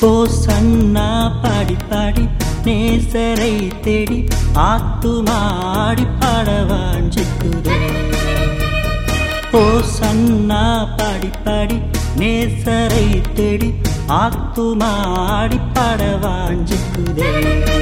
ஓ சன்னா பாடி பாடி நேசரை தேடி ஆத்துமாடி பாடவாஞ்சிக்குதே ஓ சன்னா பாடி பாடி நேசரை தேடி ஆத்துமாடி பாடவாஞ்சிக்குதே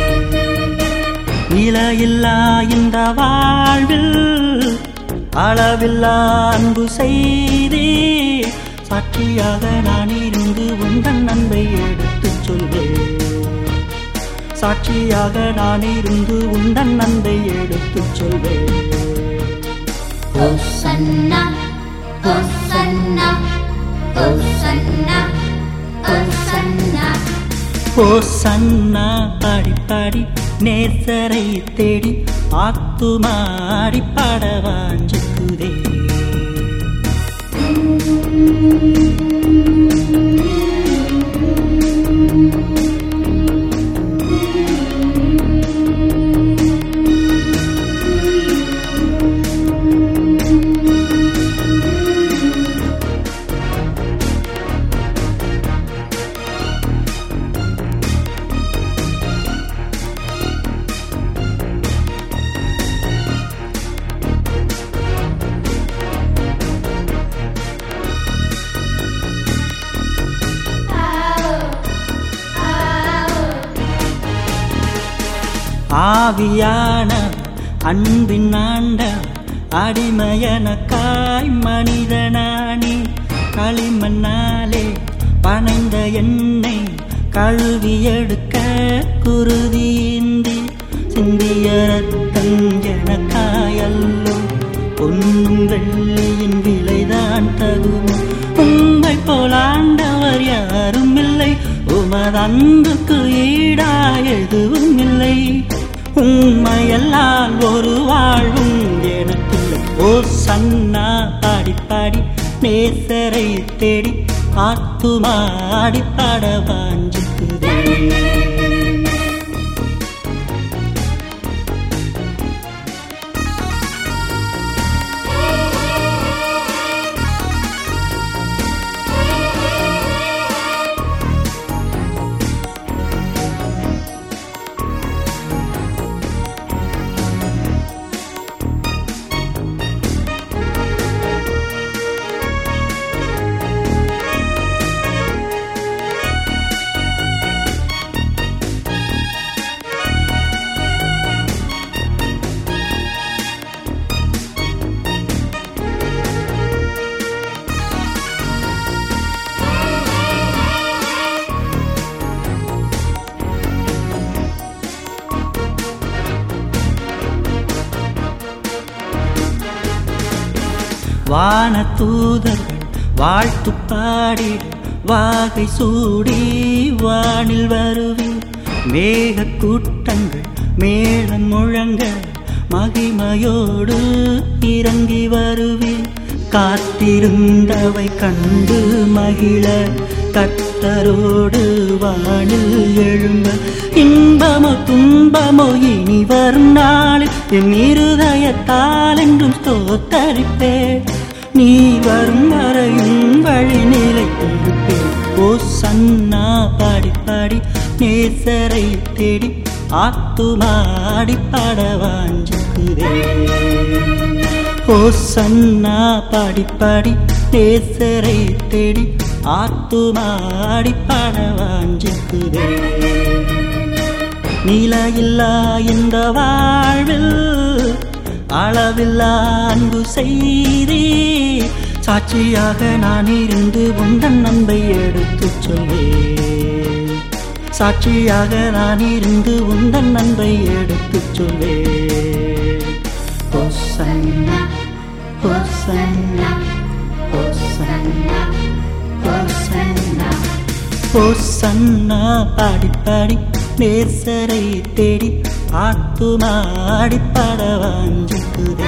நிலையில்லா இந்த வாழ்வில் அளவில்லா அன்பு செய்தே சாட்சியாக நான் இருந்து உந்தன் அன்பை எடுத்துச் சொல்வேன் சாட்சியாக நான் இருந்து உந்தன் அன்பை எடுத்துச் சொல்வேன் Hosanna, Hosanna, Hosanna, Hosanna. ஓ சன்னா பாடி பாடி நேசரை தேடி ஆத்துமாடி பாடவாஞ்சிக்குதே ஆவியான அன்பின் ஆண்ட அடிமையனக்காய் மனிதனானி களிமண்ணாலே பனைந்த என்னை கழுவி எடுக்க குருதியின்றி சிந்திய ரத்தம் எனக்காயல்லோ பொன்னும் வெள்ளியின் விலைதான் தகுமோ உம்மை போல் ஆண்டவர் யாரும் இல்லை உமதன்புக்கு ஈடா எதுவும் இல்லை உண்மையெல்லாம் ஒரு வாழ்வும் எனக்கில்லை ஓ சன்னா பாடி பாடி நேசரை தேடி ஆத்துமாடி பாட வாஞ்சிக்குதே வான தூதர்கள் வாழ்த்து பாடி வாகை சூடி வானில் வருவேன் மேக கூட்டங்கள் மேளம் முழங்க மகிமையோடு இறங்கி வருவேன் காத்திருந்தவை கண்டு மகிழ கத்தரோடு வானில் எழும்ப இன்பமோ துன்பமோ இனி வரும் நாளில் என் இருதயத்தால் என்றும் ஸ்தோத்தரிப்பேன் நீ வரும் வரையும் வழி நிலைத்திருப்பேன் ஓ சன்னா பாடி பாடி நேசரை தேடி ஆத்துமாடி பாட வாஞ்சிக்குதேன் ஓ சன்னா பாடி பாடி நேசரை தேடி ஆத்துமாடி பாட வாஞ்சிக்குதே நிலையில்லா இந்த வாழ்வில் அளவில்லா அன்பு செய்தே சாட்சியாக நான் இருந்து உந்தன் அன்பை எடுத்துச் சொல்வேன் சாட்சியாக நான் இருந்து உந்தன் அன்பை எடுத்துச் சொல்வேன் ஹோசன்னா ஹோசன்னா ஹோசன்னா ஹோசன்னா ஹோசன்னா பாடி பாடி நேசரை தேடி ஆத்துமாடி பாட வாஞ்சிக்குதே